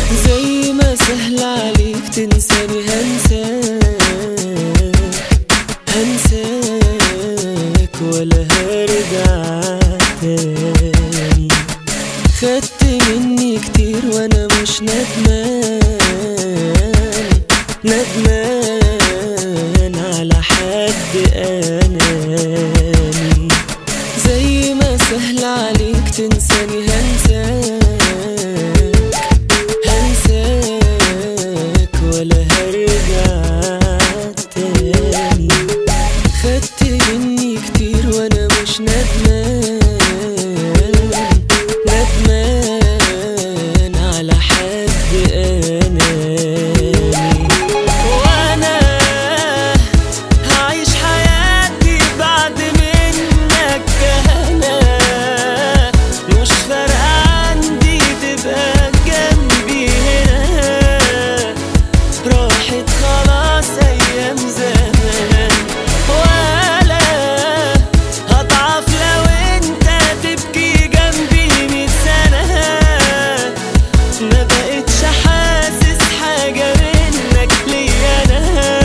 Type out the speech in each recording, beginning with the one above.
زي ما سهل عليك تنساني هنساك هنساك ولا هرجع تاني خدت مني كتير وانا مش ندمان ندمان على حد اناني زي ما سهل عليك تنساني هنساك هنساك ولا هرجع تاني خدت مني كتير وانا مش ندمان ندمان على حد اناني وانا هعيش حياتي بعد منك انا مش فارقة عندي تبقى جنبي هنا راحت خلاص ايام زمان ولا هضعف لو انت تبكي جنبي مية سنة ما بقتش حاسس حاجة منك ليا انا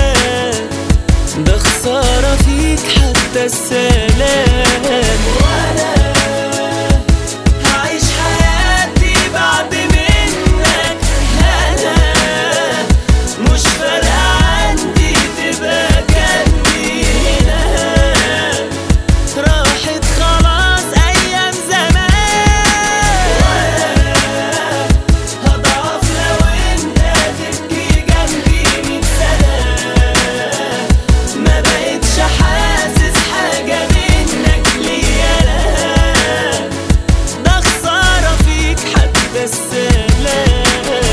ده خسارة فيك حتى السلام وانا هعيش حياتي بعد منك انا مش فارقة عندي تبقى جنبي هنا راحت خلاص ايام زمان هضعف لو انت تبكي جنبي مية سنة ما بقتش حاسس حاجة منك ليا لا ده خسارة فيك حتى السلام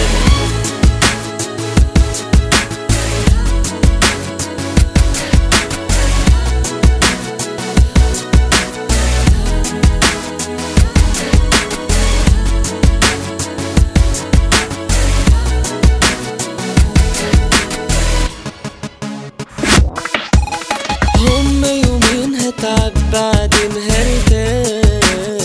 هما يومين هتعب بعدين هرتاح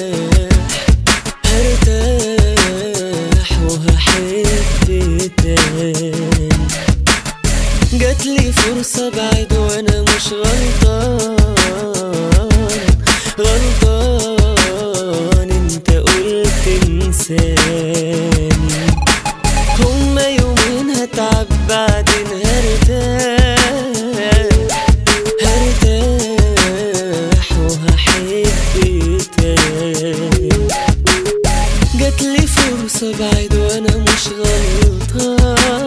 هرتاح وهحب تاني جاتلي فرصة بعد وانا مش غلطان غلطان انت قلت انساني هما يومين هتعب بعدين هرتاح هرتاح وهحب تاني جاتلي فرصة بعد وانا مش غلطان